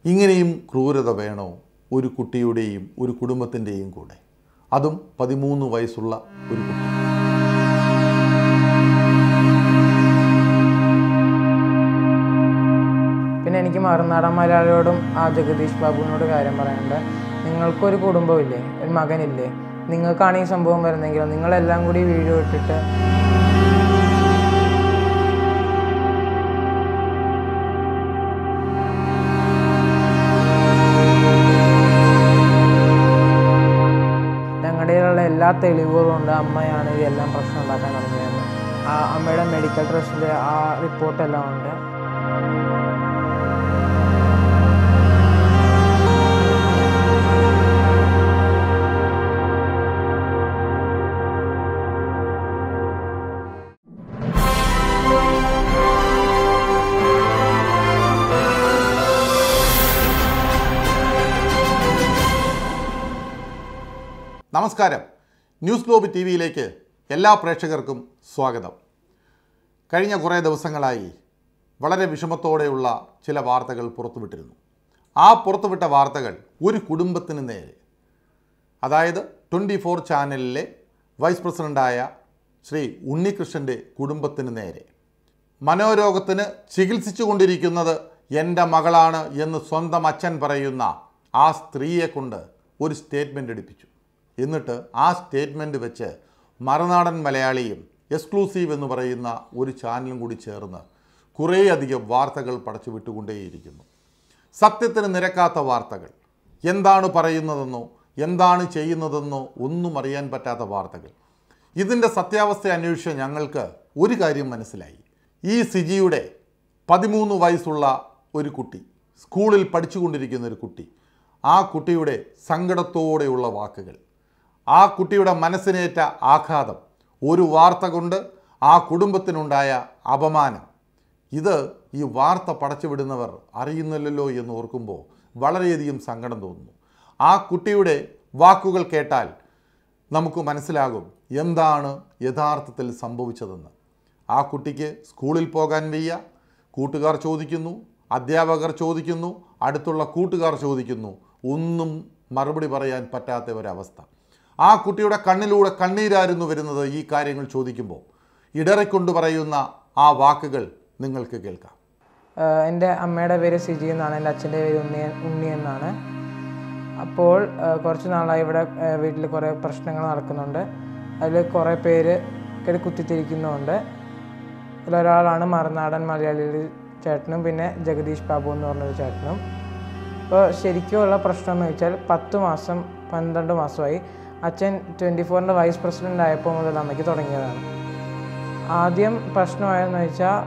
ഇങ്ങനെയും ക്രൂരത വേണോ ഒരു കുട്ടിയുടെയും ഒരു കുടുംബത്തിൻ്റെയും കൂടെ അതും പതിമൂന്ന് വയസ്സുള്ള ഒരു കുട്ടി പിന്നെ എനിക്ക് മറുനാടൻ മലയാളിയോടും ആ ജഗദീഷ് ബാബുവിനോട് കാര്യം പറയാനുണ്ട് നിങ്ങൾക്കൊരു കുടുംബമില്ലേ ഒരു മകനില്ലേ നിങ്ങൾക്കാണ് ഈ സംഭവം വരുന്നെങ്കിൽ നിങ്ങളെല്ലാം കൂടി വീഡിയോ ഇട്ടിട്ട് ഞങ്ങളുടെ കയ്യിലുള്ള എല്ലാ തെളിവുകളും ഉണ്ട് അമ്മയാണ് ഇതെല്ലാം പ്രശ്നം ഉണ്ടാക്കാൻ തുടങ്ങിയത് ആ അമ്മയുടെ മെഡിക്കൽ ട്രസ്റ്റിൽ ആ റിപ്പോർട്ടെല്ലാം ഉണ്ട് നമസ്കാരം ന്യൂസ് ഗ്ലോബ് ടി വിയിലേക്ക് എല്ലാ പ്രേക്ഷകർക്കും സ്വാഗതം കഴിഞ്ഞ കുറേ ദിവസങ്ങളായി വളരെ വിഷമത്തോടെയുള്ള ചില വാർത്തകൾ പുറത്തുവിട്ടിരുന്നു ആ പുറത്തുവിട്ട വാർത്തകൾ ഒരു കുടുംബത്തിന് നേരെ അതായത് ട്വൻറ്റി ഫോർ ചാനലിലെ വൈസ് പ്രസിഡൻ്റായ ശ്രീ ഉണ്ണികൃഷ്ണൻ്റെ കുടുംബത്തിന് നേരെ മനോരോഗത്തിന് ചികിത്സിച്ചു കൊണ്ടിരിക്കുന്നത് എൻ്റെ മകളാണ് എന്ന് സ്വന്തം അച്ഛൻ പറയുന്ന ആ സ്ത്രീയെ കൊണ്ട് ഒരു സ്റ്റേറ്റ്മെൻ്റ് എടുപ്പിച്ചു എന്നിട്ട് ആ സ്റ്റേറ്റ്മെൻറ്റ് വെച്ച് മറുനാടൻ മലയാളിയും എക്സ്ക്ലൂസീവ് എന്ന് പറയുന്ന ഒരു ചാനലും കൂടി ചേർന്ന് കുറേയധികം വാർത്തകൾ പടച്ചു വിട്ടുകൊണ്ടേയിരിക്കുന്നു സത്യത്തിന് നിരക്കാത്ത വാർത്തകൾ എന്താണ് പറയുന്നതെന്നോ എന്താണ് ചെയ്യുന്നതെന്നോ ഒന്നും അറിയാൻ പറ്റാത്ത വാർത്തകൾ ഇതിൻ്റെ സത്യാവസ്ഥ അന്വേഷിച്ച ഞങ്ങൾക്ക് ഒരു കാര്യം മനസ്സിലായി ഈ സിജിയുടെ പതിമൂന്ന് വയസ്സുള്ള ഒരു കുട്ടി സ്കൂളിൽ പഠിച്ചുകൊണ്ടിരിക്കുന്ന ഒരു കുട്ടി ആ കുട്ടിയുടെ സങ്കടത്തോടെയുള്ള വാക്കുകൾ ആ കുട്ടിയുടെ മനസ്സിനേറ്റ ആഘാതം ഒരു വാർത്ത കൊണ്ട് ആ കുടുംബത്തിനുണ്ടായ അപമാനം ഇത് ഈ വാർത്ത പടച്ചുവിടുന്നവർ അറിയുന്നില്ലല്ലോ എന്ന് ഓർക്കുമ്പോൾ വളരെയധികം സങ്കടം തോന്നുന്നു ആ കുട്ടിയുടെ വാക്കുകൾ കേട്ടാൽ നമുക്ക് മനസ്സിലാകും എന്താണ് യഥാർത്ഥത്തിൽ സംഭവിച്ചതെന്ന് ആ കുട്ടിക്ക് സ്കൂളിൽ പോകാൻ വയ്യ കൂട്ടുകാർ ചോദിക്കുന്നു അധ്യാപകർ ചോദിക്കുന്നു അടുത്തുള്ള കൂട്ടുകാർ ചോദിക്കുന്നു ഒന്നും മറുപടി പറയാൻ പറ്റാത്ത ഒരവസ്ഥ ആ കുട്ടിയുടെ കണ്ണിലൂടെ കണ്ണീരായിരുന്നു വരുന്നത് ഈ കാര്യങ്ങൾ ചോദിക്കുമ്പോൾ ഇടറിക്കൊണ്ട് പറയുന്ന ആ വാക്കുകൾ നിങ്ങൾക്ക് കേൾക്കാം ആഹ് എൻ്റെ അമ്മയുടെ പേര് സിജി എന്നാണ് എൻ്റെ അച്ഛൻ്റെ പേര് ഉണ്ണി ഉണ്ണി എന്നാണ് അപ്പോൾ ആഹ് കുറച്ച് നാളായി ഇവിടെ വീട്ടിൽ കുറേ പ്രശ്നങ്ങൾ നടക്കുന്നുണ്ട് അതിൽ കുറേ പേര് കയറി കുത്തിത്തിരിക്കുന്നുണ്ട് അതിലൊരാളാണ് മറുനാടൻ മലയാളി ചേട്ടനും പിന്നെ ജഗദീഷ് ബാബു എന്ന് പറഞ്ഞൊരു ചേട്ടനും ഇപ്പോൾ ശരിക്കുമുള്ള പ്രശ്നം എന്ന് വെച്ചാൽ പത്ത് മാസം പന്ത്രണ്ട് മാസമായി അച്ഛൻ ട്വൻറ്റി ഫോറിൻ്റെ വൈസ് പ്രസിഡൻ്റ് ആയപ്പോൾ മുതൽ അമ്മയ്ക്ക് തുടങ്ങിയതാണ് ആദ്യം പ്രശ്നമായെന്ന് വെച്ചാൽ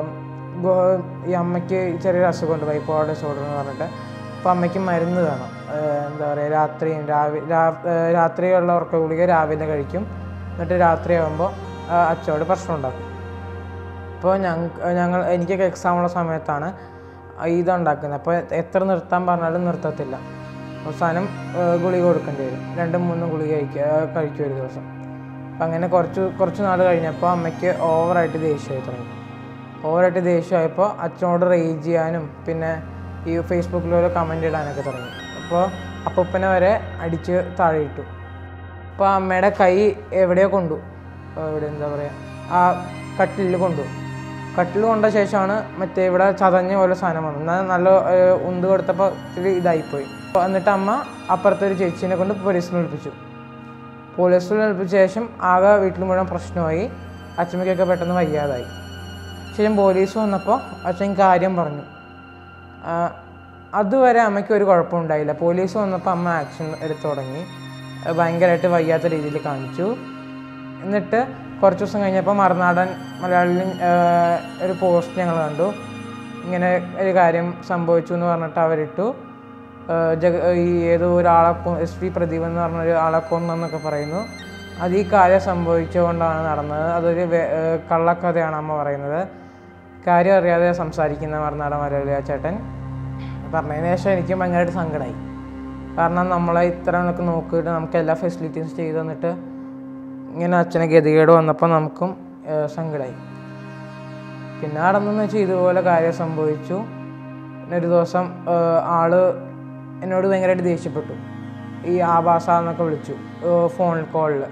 ഈ അമ്മയ്ക്ക് ചെറിയൊരു അസുഖമുണ്ട് ബൈപ്പോളർ ഡിസോർഡർ എന്ന് പറഞ്ഞിട്ട് അപ്പോൾ അമ്മയ്ക്ക് മരുന്ന് വേണം ഏഹ് എന്താ പറയുക രാത്രിയും രാവിലെ രാത്രിയുള്ള ഉറക്ക ഗുളിക രാവിലെ കഴിക്കും എന്നിട്ട് രാത്രിയാകുമ്പോൾ അച്ഛനോട് പ്രശ്നം ഉണ്ടാക്കും അപ്പോൾ ഞങ്ങൾ ഞങ്ങൾ എനിക്കൊക്കെ എക്സാം ഉള്ള സമയത്താണ് ഇതുണ്ടാക്കുന്നത് അപ്പോൾ എത്ര നിർത്താൻ പറഞ്ഞാലും നിർത്തത്തില്ല അവസാനം ഏഹ് ഗുളിക കൊടുക്കേണ്ടി വരും രണ്ടും മൂന്നും ഗുളിക കഴിക്കുക കഴിക്കും ഒരു ദിവസം അപ്പം അങ്ങനെ കുറച്ച് കുറച്ച് നാൾ കഴിഞ്ഞപ്പോൾ അമ്മയ്ക്ക് ഓവറായിട്ട് ദേഷ്യമായി തുടങ്ങി ഓവറായിട്ട് ദേഷ്യമായപ്പോൾ അച്ഛനോട് റേജ് ചെയ്യാനും പിന്നെ ഈ ഫേസ്ബുക്കിൽ ഓരോ കമൻറ്റ് ഇടാനൊക്കെ തുടങ്ങി അപ്പോൾ അപ്പൂപ്പനെ വരെ അടിച്ച് താഴെ ഇട്ടു അപ്പോൾ അമ്മയുടെ കൈ എവിടെയോ കൊണ്ടു ഇവിടെ എന്താ പറയുക ആ കട്ടിലിൽ കൊണ്ടു കട്ടിൽ കൊണ്ട ശേഷമാണ് മറ്റേ ഇവിടെ ചതഞ്ഞ പോലെ സാധനം വന്നു എന്നാൽ നല്ല ഏഹ്, ഉന്ത് കൊടുത്തപ്പോൾ ഇത്തിരി ഇതായിപ്പോയി അപ്പോൾ എന്നിട്ട് അമ്മ അപ്പുറത്തെ ഒരു ചേച്ചീനെ കൊണ്ട് പോലീസിനെ വിളിപ്പിച്ചു പോലീസിൽ ഏൽപ്പിച്ച ശേഷം ആകെ വീട്ടിൽ മുഴുവൻ പ്രശ്നമായി അച്ഛമ്മയ്ക്കൊക്കെ പെട്ടെന്ന് വയ്യാതായി ശേഷം പോലീസ് വന്നപ്പോൾ അച്ഛൻ കാര്യം പറഞ്ഞു ആ, അതുവരെ അമ്മയ്ക്ക് ഒരു കുഴപ്പമുണ്ടായില്ല പോലീസ് വന്നപ്പോൾ അമ്മ ആക്ഷൻ എടുത്തു തുടങ്ങി ആ, ഭയങ്കരമായിട്ട് വയ്യാത്ത രീതിയിൽ കാണിച്ചു എന്നിട്ട് കുറച്ച് ദിവസം കഴിഞ്ഞപ്പോൾ മറുനാടൻ മലയാളിയിൽ ഒരു പോസ്റ്റ് ഞങ്ങൾ കണ്ടു ഇങ്ങനെ ഒരു കാര്യം സംഭവിച്ചു എന്ന് പറഞ്ഞിട്ട് അവരിട്ടു ഏഹ് ജഗ ഈ ഏതോ ഒരാളെ കൊ എസ് വി പ്രദീപ് എന്ന് പറഞ്ഞ ഒരു ആളെ കൊന്നെന്നൊക്കെ പറയുന്നു അത് ഈ കാര്യം സംഭവിച്ചുകൊണ്ടാണ് നടന്നത് അതൊരു വേ- ഏഹ് കള്ളക്കഥയാണ് അമ്മ പറയുന്നത് കാര്യം അറിയാതെ സംസാരിക്കുന്ന മറുനാടൻ മലയാളി ആ ചേട്ടൻ പറഞ്ഞതിന് ശേഷം എനിക്ക് ഭയങ്കരമായിട്ട് സങ്കടമായി കാരണം നമ്മളെ ഇത്ര ഒക്കെ നോക്കിയിട്ട് നമുക്ക് എല്ലാ ഫെസിലിറ്റീസും ചെയ്തു തന്നിട്ട് ഇങ്ങനെ അച്ഛനെ ഗതികേട് വന്നപ്പോൾ നമുക്കും ഏഹ് സങ്കടമായി പിന്നെ നടന്നെന്ന് വെച്ചാൽ ഇതുപോലെ കാര്യം സംഭവിച്ചു പിന്നെ ഒരു ദിവസം ആ, ആള് എന്നോട് ഭയങ്കരമായിട്ട് ദേഷ്യപ്പെട്ടു ഈ ആഭാസ എന്നൊക്കെ വിളിച്ചു ഫോൺ കോളിൽ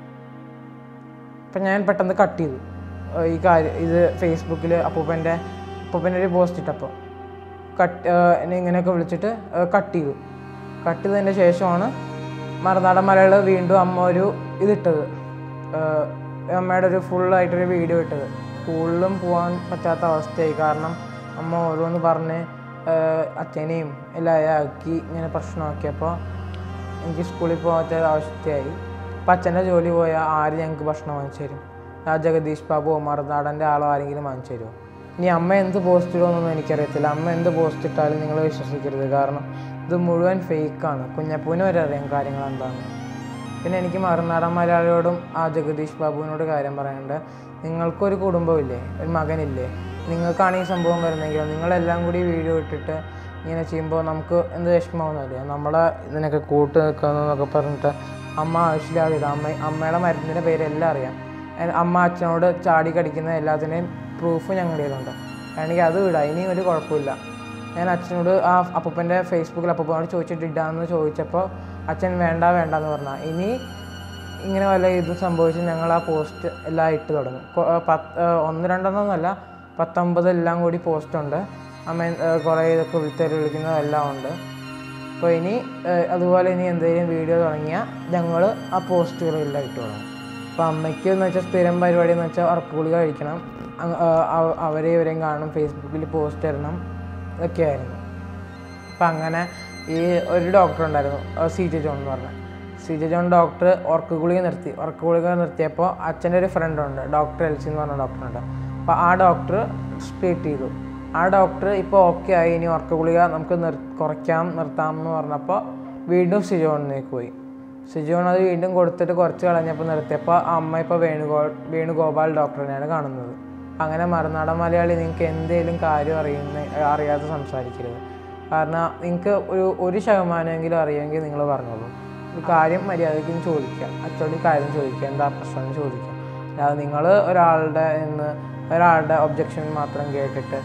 അപ്പം ഞാൻ പെട്ടെന്ന് കട്ട് ചെയ്തു ഏഹ് ഈ കാര്യം ഇത് ഫേസ്ബുക്കിൽ അപ്പൂപ്പൻ്റെ അപ്പൂപ്പൻ്റെ ഒരു പോസ്റ്റ് ഇട്ടപ്പോൾ കട്ട് ഏഹ് എന്നെ ഇങ്ങനെയൊക്കെ വിളിച്ചിട്ട് കട്ട് ചെയ്തു കട്ട് ചെയ്തതിൻ്റെ ശേഷമാണ് മറുനാടൻ മലയാള വീണ്ടും അമ്മ ഒരു ഇതിട്ടത് ഏഹ് അമ്മയുടെ ഒരു ഫുള്ളായിട്ടൊരു വീഡിയോ ഇട്ടത് സ്കൂളിലും പോകാൻ പറ്റാത്ത അവസ്ഥയായി കാരണം അമ്മ ഓരോന്ന് പറഞ്ഞ് ഏഹ് അച്ഛനെയും എല്ലാവരെയും ആക്കി ഇങ്ങനെ പ്രശ്നമാക്കിയപ്പോൾ എനിക്ക് സ്കൂളിൽ പോകാത്ത അവസ്ഥയായി അപ്പം അച്ഛൻ്റെ ജോലി പോയാൽ ആര് ഞങ്ങൾക്ക് ഭക്ഷണം വാങ്ങിച്ചു തരും ആ ജഗദീഷ് ബാബു മറുനാടൻ്റെ ആളോ ആരെങ്കിലും വാങ്ങിച്ചു തരുമോ ഇനി അമ്മ എന്ത് പോസ്റ്റ് ഇടുമെന്നൊന്നും എനിക്കറിയത്തില്ല അമ്മ എന്ത് പോസ്റ്റ് ഇട്ടാലും നിങ്ങൾ വിശ്വസിക്കരുത് കാരണം ഇത് മുഴുവൻ ഫേക്കാണ് കുഞ്ഞപ്പൂവിന് വരെ അറിയാം കാര്യങ്ങൾ എന്താണ് പിന്നെ എനിക്ക് മറുനാടൻ മലയാളിയോടും ആ ജഗദീഷ് ബാബുവിനോട് കാര്യം പറയാനുണ്ട് നിങ്ങൾക്കൊരു കുടുംബമില്ലേ ഒരു മകനില്ലേ നിങ്ങൾക്കാണ് ഈ സംഭവം വരുന്നെങ്കിൽ നിങ്ങളെല്ലാം കൂടി വീഡിയോ ഇട്ടിട്ട് ഇങ്ങനെ ചെയ്യുമ്പോൾ നമുക്ക് എന്ത് വിഷമമാവുന്നല്ലേ നമ്മളെ ഇതിനൊക്കെ കൂട്ട് നിൽക്കുന്നതൊക്കെ പറഞ്ഞിട്ട് അമ്മ ആവശ്യമില്ലാതെ ഇടാം അമ്മ അമ്മയുടെ മരുന്നിൻ്റെ പേരെല്ലാം അറിയാം എൻ- അമ്മ അച്ഛനോട് ചാടി കടിക്കുന്ന എല്ലാത്തിൻ്റെയും പ്രൂഫ് ഞങ്ങളുടെ കയ്യിലുണ്ട് വേണമെങ്കിൽ അത് വിടാം ഇനി ഒരു കുഴപ്പമില്ല ഞാൻ അച്ഛനോട് ആ അപ്പൂപ്പൻ്റെ ഫേസ്ബുക്കിൽ അപ്പൂപ്പനോട് ചോദിച്ചിട്ട് ഇടാമെന്ന് ചോദിച്ചപ്പോൾ അച്ഛൻ വേണ്ട വേണ്ട എന്ന് പറഞ്ഞാൽ ഇനി ഇങ്ങനെ വല്ല ഇത് സംഭവിച്ച് ഞങ്ങൾ ആ പോസ്റ്റ് എല്ലാം ഇട്ട് തുടങ്ങും കൊ- ആ പത്ത് ആ, ഒന്ന് രണ്ടെണ്ണമൊന്നുമല്ല പത്തൊമ്പത് എല്ലാം കൂടി പോസ്റ്റ് ഉണ്ട് അമ്മ കുറേ ഇതൊക്കെ വിളിത്തേര് വിളിക്കുന്നതെല്ലാം ഉണ്ട് അപ്പോൾ ഇനി ആ, അതുപോലെ ഇനി എന്തെങ്കിലും വീഡിയോ തുടങ്ങിയാൽ ഞങ്ങൾ ആ പോസ്റ്റുകളെല്ലാം ഇട്ട് തുടങ്ങും അപ്പോൾ അമ്മയ്ക്ക് എന്ന് വെച്ചാൽ സ്ഥിരം പരിപാടി എന്ന് വെച്ചാൽ ഉറക്കുകുളി കഴിക്കണം അങ്- ആ, അവ- അവരെ ഇവരെയും കാണും ഫേസ്ബുക്കിൽ പോസ്റ്റ് ഇടണം ഇതൊക്കെയായിരുന്നു അപ്പം അങ്ങനെ ഈ ഒരു ഡോക്ടർ ഉണ്ടായിരുന്നു സി ജെ ജോൺ എന്ന് പറഞ്ഞ സി ജെ ജോൺ ഡോക്ടർ ഉറക്ക ഗുളിക നിർത്തി ഉറക്ക ഗുളിക നിർത്തിയപ്പോൾ അച്ഛൻ്റെ ഒരു ഫ്രണ്ട് ഉണ്ട് ഡോക്ടർ എൽസി എന്ന് പറഞ്ഞ ഡോക്ടറുണ്ട് അപ്പോൾ ആ ഡോക്ടർ സ്പ്ലിറ്റ് ചെയ്തു ആ ഡോക്ടർ ഇപ്പോൾ ഓക്കെ ആയി ഇനി ഉറക്ക ഗുളിക നമുക്ക് നിർ കുറയ്ക്കാം നിർത്താം എന്ന് പറഞ്ഞപ്പോൾ വീണ്ടും സിജോണിലേക്ക് പോയി സിജോൺ അത് വീണ്ടും കൊടുത്തിട്ട് കുറച്ച് കളഞ്ഞപ്പോൾ നിർത്തിയപ്പോൾ ആ അമ്മ ഇപ്പോൾ വേണുഗോ വേണുഗോപാൽ ഡോക്ടറിനെയാണ് കാണുന്നത് അങ്ങനെ മറുനാടൻ മലയാളി നിങ്ങൾക്ക് എന്തെങ്കിലും കാര്യം അറിയുന്ന അറിയാതെ സംസാരിക്കരുത് കാരണം നിങ്ങൾക്ക് ഒരു ഒരു ശതമാനമെങ്കിലും അറിയുമെങ്കിൽ നിങ്ങൾ പറഞ്ഞോളൂ ഒരു കാര്യം മര്യാദയ്ക്ക് ചോദിക്കുക അച്ചോടി കാര്യം ചോദിക്കുക എന്താ പ്രശ്നം എന്ന് ചോദിക്കുക അല്ലാതെ നിങ്ങൾ ഒരാളുടെ നിന്ന് ഒരാളുടെ ഒബ്ജക്ഷൻ മാത്രം കേട്ടിട്ട്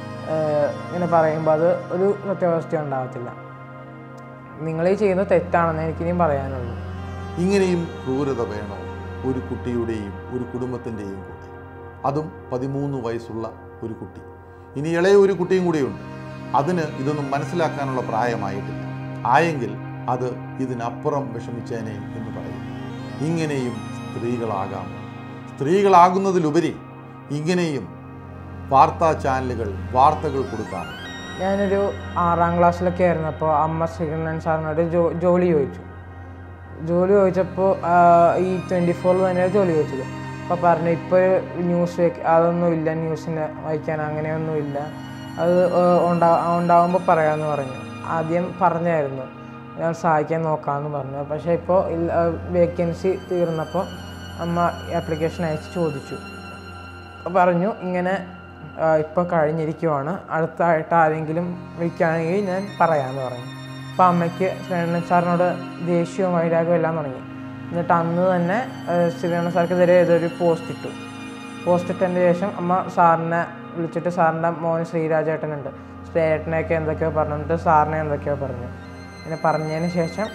ഏഹ്, ഇങ്ങനെ പറയുമ്പോൾ അത് ഒരു സത്യാവസ്ഥ ഉണ്ടാകത്തില്ല നിങ്ങൾ ഈ ചെയ്യുന്നത് തെറ്റാണെന്ന് എനിക്കിനിയും പറയാനുള്ളൂ ഇങ്ങനെയും ക്രൂരത വേണോ ഒരു കുട്ടിയുടെയും ഒരു കുടുംബത്തിൻ്റെയും കൂടെ അതും പതിമൂന്ന് വയസ്സുള്ള ഒരു കുട്ടി ഇനി ഇളയ ഒരു കുട്ടിയും കൂടിയുണ്ട് അതിന് ഇതൊന്നും മനസ്സിലാക്കാനുള്ള പ്രായമായിട്ടില്ല ആയെങ്കിൽ അത് ഇതിനപ്പുറം വിഷമിച്ചേനെ എന്ന് പറയും ഇങ്ങനെയും സ്ത്രീകളാകാം സ്ത്രീകളാകുന്നതിലുപരി ഇങ്ങനെയും വാർത്താ ചാനലുകൾ വാർത്തകൾ കൊടുക്കാം ഞാനൊരു ആറാം ക്ലാസ്സിലൊക്കെ ആയിരുന്നപ്പോൾ അമ്മ ശ്രീകണ്ഠൻ സാറിനോട് ജോ ജോലി ചോദിച്ചു ജോലി ചോദിച്ചപ്പോൾ ഈ ട്വൻറ്റി ഫോറിൽ തന്നെയാണ് ജോലി ചോദിച്ചത് അപ്പോൾ പറഞ്ഞു ഇപ്പോൾ ന്യൂസ് വെക്ക് അതൊന്നും ഇല്ല ന്യൂസിന് വായിക്കാൻ അങ്ങനെയൊന്നും ഇല്ല അത് ഏഹ്, ഉണ്ടാ ഉണ്ടാവുമ്പോൾ പറയാമെന്ന് പറഞ്ഞു ആദ്യം പറഞ്ഞായിരുന്നു ഞാൻ സഹായിക്കാൻ നോക്കാമെന്ന് പറഞ്ഞു പക്ഷേ ഇപ്പോൾ വേക്കൻസി തീർന്നപ്പോൾ അമ്മ ആപ്ലിക്കേഷൻ അയച്ച് ചോദിച്ചു അപ്പോൾ പറഞ്ഞു ഇങ്ങനെ ഇപ്പോൾ കഴിഞ്ഞിരിക്കുവാണ് അടുത്തായിട്ട് ആരെങ്കിലും വിളിക്കുകയാണെങ്കിൽ ഞാൻ പറയാമെന്ന് പറഞ്ഞു അപ്പോൾ അമ്മയ്ക്ക് ശ്രീകണ്ഠൻ സാറിനോട് ദേഷ്യവും വൈരാഗ്യവും എല്ലാം തുടങ്ങി എന്നിട്ട് അന്ന് തന്നെ ഏഹ്, ശ്രീകണ്ഠൻ സാർക്കെതിരെ ഏതൊരു പോസ്റ്റ് ഇട്ടു പോസ്റ്റ് ഇട്ടതിന് ശേഷം അമ്മ സാറിനെ വിളിച്ചിട്ട് സാറിൻ്റെ മോൻ ശ്രീരാജേട്ടനുണ്ട് ശ്രീരാജേട്ടനെയൊക്കെ എന്തൊക്കെയോ പറഞ്ഞിട്ട് സാറിനെ എന്തൊക്കെയോ പറഞ്ഞു പിന്നെ പറഞ്ഞതിന് ശേഷം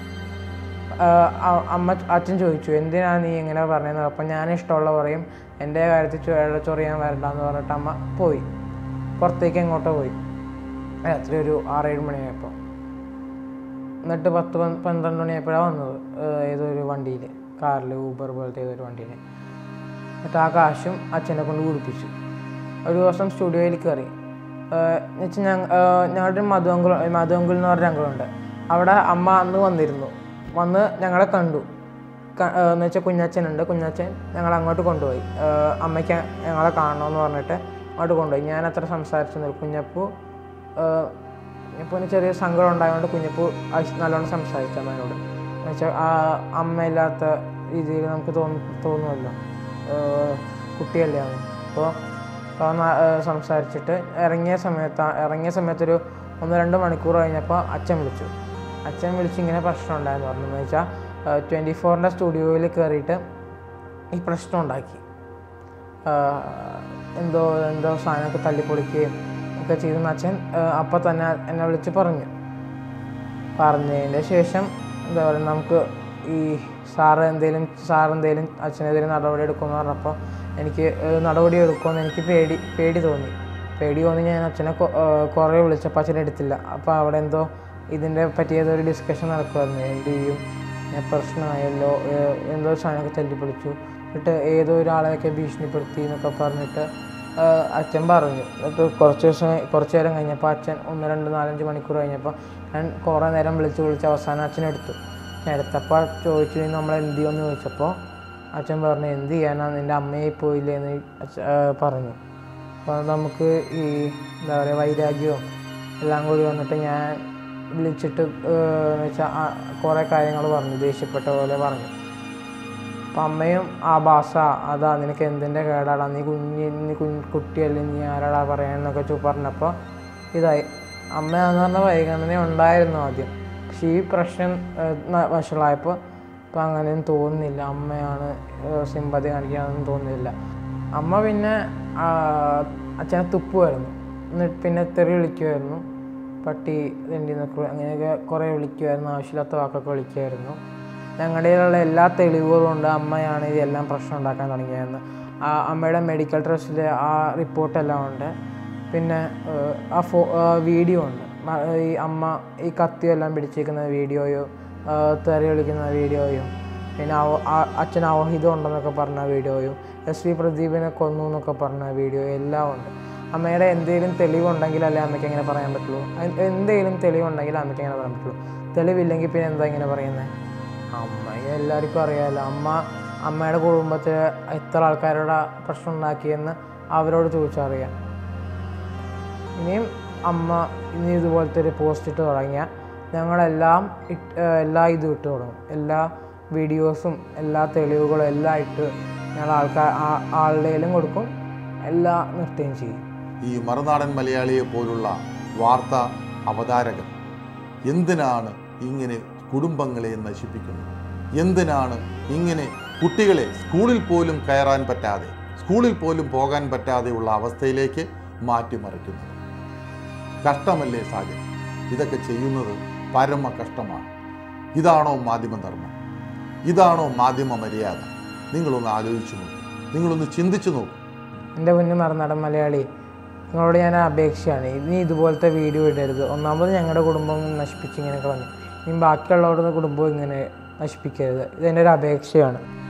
ആഹ് അ- അമ്മ അച്ഛൻ ചോദിച്ചു എന്തിനാണ് നീ ഇങ്ങനെ പറഞ്ഞത് അപ്പം ഞാൻ ഇഷ്ടമുള്ള പറയും എൻ്റെ കാര്യത്തിൽ ചുവ ചൊറിയാൻ വരണ്ടെന്ന് പറഞ്ഞിട്ട് അമ്മ പോയി പുറത്തേക്ക് എങ്ങോട്ടോ പോയി രാത്രി ഒരു ആറേഴ് മണിയായപ്പോൾ എന്നിട്ട് പത്ത് പന്ത് പന്ത്രണ്ട് മണിയായപ്പോഴാണ് വന്നത് ഏഹ് ഏതൊരു വണ്ടിയിൽ കാറിൽ ഊബർ പോലത്തെ ഏതൊരു വണ്ടിയിൽ എന്നിട്ട് ആ കാശും അച്ഛനെ കൊണ്ട് കുടിപ്പിച്ചു ഒരു ദിവസം സ്റ്റുഡിയോയിൽ കയറി എന്നുവെച്ചാൽ ഞങ്ങൾ ഞങ്ങളുടെ മധുവങ്കുൾ മധുവങ്കുൾ എന്ന് പറഞ്ഞ അങ്കിളുണ്ട് അവിടെ അമ്മ അന്ന് വന്നിരുന്നു വന്ന് ഞങ്ങളെ കണ്ടു എന്ന് വെച്ചാൽ കുഞ്ഞച്ഛനുണ്ട് കുഞ്ഞച്ഛൻ ഞങ്ങളെ അങ്ങോട്ട് കൊണ്ടുപോയി ഏഹ് അമ്മയ്ക്ക് ഞങ്ങളെ കാണണമെന്ന് പറഞ്ഞിട്ട് അങ്ങോട്ട് കൊണ്ടുപോയി ഞാൻ അത്ര സംസാരിച്ചു നിന്നു. കുഞ്ഞപ്പു ഏഹ് കുഞ്ഞപ്പൂവിന് ചെറിയ സങ്കടം ഉണ്ടായതുകൊണ്ട് കുഞ്ഞപ്പൂ ആവശ്യ- നല്ലോണം സംസാരിച്ചു അമ്മയോട് എന്നുവെച്ചാൽ ആ അമ്മയില്ലാത്ത രീതിയിൽ നമുക്ക് തോന്നു തോന്നുമല്ലോ ഏഹ് കുട്ടിയല്ലേ അവൻ അപ്പോൾ അപ്പോൾ സംസാരിച്ചിട്ട് ഇറങ്ങിയ സമയത്ത് ഇറങ്ങിയ സമയത്തൊരു ഒന്ന് രണ്ട് മണിക്കൂർ കഴിഞ്ഞപ്പോൾ അച്ഛൻ വിളിച്ചു അച്ഛൻ വിളിച്ച് ഇങ്ങനെ പ്രശ്നം ഉണ്ടായെന്ന് പറഞ്ഞു എന്ന് വെച്ചാൽ ട്വൻറ്റി ഫോറിൻ്റെ സ്റ്റുഡിയോയിൽ കയറിയിട്ട് ഈ പ്രശ്നം ഉണ്ടാക്കി ആഹ് എന്തോ എന്തോ സാധനമൊക്കെ തല്ലിപ്പൊളിക്കുകയും ഒക്കെ ഇങ്ങനെയൊക്കെ ചെയ്തെന്ന് അച്ഛൻ അപ്പം തന്നെ എന്നെ വിളിച്ച് പറഞ്ഞു പറഞ്ഞതിൻ്റെ ശേഷം എന്താ പറയുക നമുക്ക് ഈ സാറ് എന്തേലും സാർ എന്തേലും അച്ഛനെതിരെ നടപടി എടുക്കുമെന്ന് പറഞ്ഞപ്പോൾ എനിക്ക് ഏഹ്, നടപടി എടുക്കുമെന്ന് എനിക്ക് പേടി പേടി തോന്നി പേടി തോന്നി ഞാൻ അച്ഛനെ കൊ- ഏഹ്, കുറേ വിളിച്ചപ്പോൾ അച്ഛൻ എടുത്തില്ല അപ്പോൾ അവിടെ എന്തോ ഇതിൻ്റെ പറ്റിയതൊരു ഡിസ്കഷൻ നടക്കുമായിരുന്നു എന്ത് ചെയ്യും ഞാൻ പ്രശ്നമായല്ലോ ഏഹ്, എന്തോ ഒരു സാധനമൊക്കെ തല്ലിപ്പൊളിച്ചു എന്നിട്ട് ഏതോ ഒരാളെയൊക്കെ ഭീഷണിപ്പെടുത്തി എന്നൊക്കെ പറഞ്ഞിട്ട് ആഹ് അച്ഛൻ പറഞ്ഞു എന്നിട്ട് കുറച്ച് ദിവസം കുറച്ച് നേരം കഴിഞ്ഞപ്പോൾ അച്ഛൻ ഒന്ന് രണ്ട് നാലഞ്ച് മണിക്കൂർ കഴിഞ്ഞപ്പോൾ ഞാൻ കുറേ നേരം വിളിച്ച് വിളിച്ച് അവസാനം അച്ഛൻ എടുത്തു ഞാൻ എടുത്തപ്പോൾ ചോദിച്ചു "ഇനി നമ്മൾ എന്ത് ചെയ്യുമെന്ന് ചോദിച്ചപ്പോൾ അച്ഛൻ പറഞ്ഞു എന്ത് ചെയ്യാനാ നിൻ്റെ അമ്മയെ പോയില്ലേ എന്ന് അച്ഛ- ആഹ് പറഞ്ഞു അപ്പോൾ നമുക്ക് ഈ എന്താ പറയുക വൈരാഗ്യവും എല്ലാം കൂടി വന്നിട്ട് ഞാൻ വിളിച്ചിട്ട് എന്ന് വെച്ചാൽ കുറേ കാര്യങ്ങൾ പറഞ്ഞു ദേഷ്യപ്പെട്ട പോലെ പറഞ്ഞു അപ്പം അമ്മയും ആ ഭാഷ അതാ നിനക്ക് എന്തിൻ്റെ കേടാടാ നീ കുഞ്ഞി നീ കുഞ്ഞ് കുട്ടിയല്ലേ നീ ആരാടാ പറയാന്നൊക്കെ ചോ പറഞ്ഞപ്പോൾ ഇതായി അമ്മയാന്ന് പറഞ്ഞ പരിഗണന ഉണ്ടായിരുന്നു ആദ്യം പക്ഷേ ഈ പ്രശ്നം ഏഹ്, ന- വഷളായപ്പോൾ ഇപ്പം അങ്ങനെയൊന്നും തോന്നുന്നില്ല അമ്മയാണ് സിമ്പതി കാണിക്കാനൊന്നും തോന്നുന്നില്ല അമ്മ പിന്നെ ആ, അച്ഛനെ തുപ്പുമായിരുന്നു എന്നിട്ട് പിന്നെ തെറി വിളിക്കുമായിരുന്നു പട്ടി തെണ്ടി നിൽക്കുക അങ്ങനെയൊക്കെ കുറേ വിളിക്കുമായിരുന്നു ആവശ്യമില്ലാത്ത വാക്കൊക്കെ വിളിക്കുമായിരുന്നു ഞങ്ങളുടെ കയ്യിലുള്ള എല്ലാ തെളിവുകളും ഉണ്ട് അമ്മയാണ് ഇതെല്ലാം പ്രശ്നം ഉണ്ടാക്കാൻ തുടങ്ങിയതെന്ന് ആ അമ്മയുടെ മെഡിക്കൽ ടെസ്റ്റിലെ ആ റിപ്പോർട്ടെല്ലാം ഉണ്ട് പിന്നെ ഏഹ്, ആ ഫോ വീഡിയോ ഉണ്ട് മ- ഈ അമ്മ ഈ കത്തിയെല്ലാം പിടിച്ചിരിക്കുന്ന വീഡിയോയോ തെറി വിളിക്കുന്ന വീഡിയോയും പിന്നെ അവ- ആ- അച്ഛൻ അവഹിതം ഉണ്ടെന്നൊക്കെ പറഞ്ഞ വീഡിയോയും എസ് വി പ്രദീപിനെ കൊന്നു എന്നൊക്കെ പറഞ്ഞ വീഡിയോ എല്ലാം ഉണ്ട് അമ്മയുടെ എന്തെങ്കിലും തെളിവുണ്ടെങ്കിലല്ലേ അമ്മയ്ക്ക് എങ്ങനെ പറയാൻ പറ്റുള്ളൂ എ- എന്തെങ്കിലും തെളിവുണ്ടെങ്കിൽ അമ്മയ്ക്ക് എങ്ങനെ പറയാൻ പറ്റുള്ളൂ തെളിവില്ലെങ്കിൽ പിന്നെ എന്താ ഇങ്ങനെ പറയുന്നത് അമ്മയെ എല്ലാവർക്കും അറിയാമല്ലോ അമ്മ അമ്മയുടെ കുടുംബത്തിൽ എത്ര ആൾക്കാരുടെ പ്രശ്നം ഉണ്ടാക്കിയെന്ന് അവരോട് ചോദിച്ചറിയാം ഇനിയും അമ്മ ഇനി ഇതുപോലത്തെ ഒരു പോസ്റ്റ് ഇട്ട് തുടങ്ങിയാൽ ഞങ്ങളെല്ലാം ഇട്ട് ഏഹ് എല്ലാ ഇതും ഇട്ട് തുടങ്ങും എല്ലാ വീഡിയോസും എല്ലാ തെളിവുകളും എല്ലാം ഇട്ട് ഞങ്ങൾ ആൾക്കാർ ആളുടെയിലും കൊടുക്കും എല്ലാം നിർത്തുകയും ചെയ്യും ഈ മറുനാടൻ മലയാളിയെ പോലുള്ള വാർത്ത അവതാരകർ എന്തിനാണ് ഇങ്ങനെ കുടുംബങ്ങളെ നശിപ്പിക്കുന്നത് എന്തിനാണ് ഇങ്ങനെ കുട്ടികളെ സ്കൂളിൽ പോലും കയറാൻ പറ്റാതെ സ്കൂളിൽ പോലും പോകാൻ പറ്റാതെയുള്ള അവസ്ഥയിലേക്ക് മാറ്റിമറിക്കുന്നത് കഷ്ടമല്ലേ സാഹചര്യം ഇതൊക്കെ ചെയ്യുന്നത് പരമ കഷ്ടമാണ് ഇതാണോ മാധ്യമധർമ്മം ഇതാണോ മാധ്യമ മര്യാദ നിങ്ങളൊന്ന് ആലോചിച്ചു നോക്കൂ നിങ്ങളൊന്ന് ചിന്തിച്ചു നോക്കൂ എൻ്റെ മുന്നിൽ മറന്നടൻ മലയാളി നിങ്ങളോട് ഞാൻ അപേക്ഷയാണ് ഇനി ഇതുപോലത്തെ വീഡിയോ ഇടരുത് ഒന്നാമത് ഞങ്ങളുടെ കുടുംബം നശിപ്പിച്ച് ഇങ്ങനെ കളഞ്ഞു ഇനി ബാക്കിയുള്ളവരുടെ കുടുംബവും ഇങ്ങനെ നശിപ്പിക്കരുത് ഇതെൻ്റെ ഒരു അപേക്ഷയാണ്